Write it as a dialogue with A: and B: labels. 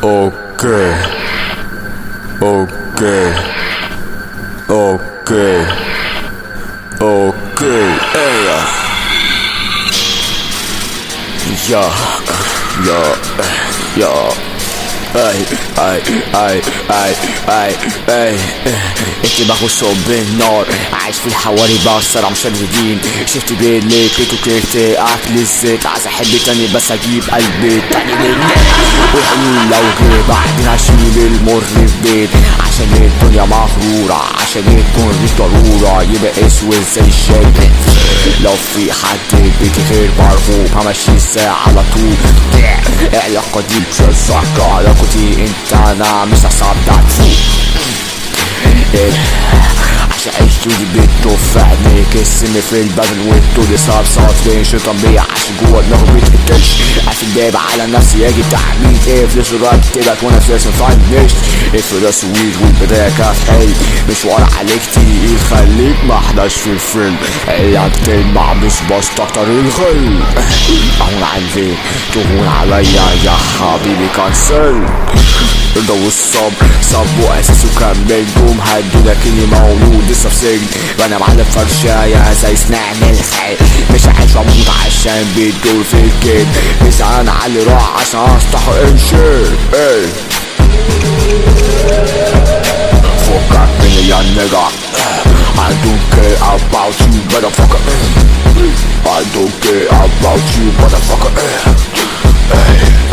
A: اوكي اوكي اوكي اوكي ايه يا يا يا اي اي اي اي اي اي انت بخش بالنار عايش في الحواري بكسر مشددين شفت بالليل كيكو كيكت اكل الزيت عايز احب تاني بس اجيب قلبي تاني من وحلول لو جه بعدين هشيل المر في بيت عشان الدنيا مغرورة عشان الكون مش ضرورة يبقى اسود زي الشاي لو في حد بيتي غير مرغوب همشي الساعة على طول العلاقة دي مش صعقة علاقتي انت انا مش هصعب ده تفوق عشان عشت ودي بيتو في عينيك السم في البدن والطول صار صار فين شو طبيعي عشان جوه دماغه بيتقتلش قافل الباب على نفسي يجي تحميل ايه فلوس رتبت وانا فلوس مفنش الفلوس ويد والبداية كانت حلو مشوار عليك تقيل خليك ما احضرش في الفيلم اللي بتلمع مش بستكتر الغل اهون عليك تهون عليا يا حبيبي كانسل الرضا والصبر صب واساس وكمل جوم هدولك اني مولود لسه في سجن وانا معلم فرشاية زي سنان الخيل مش عايش واموت عشان بيدور في الجيب مش انا على اللي راح عشان استحق امشي ايه فكك مني يا نجا I don't care about you motherfucker I don't care about you motherfucker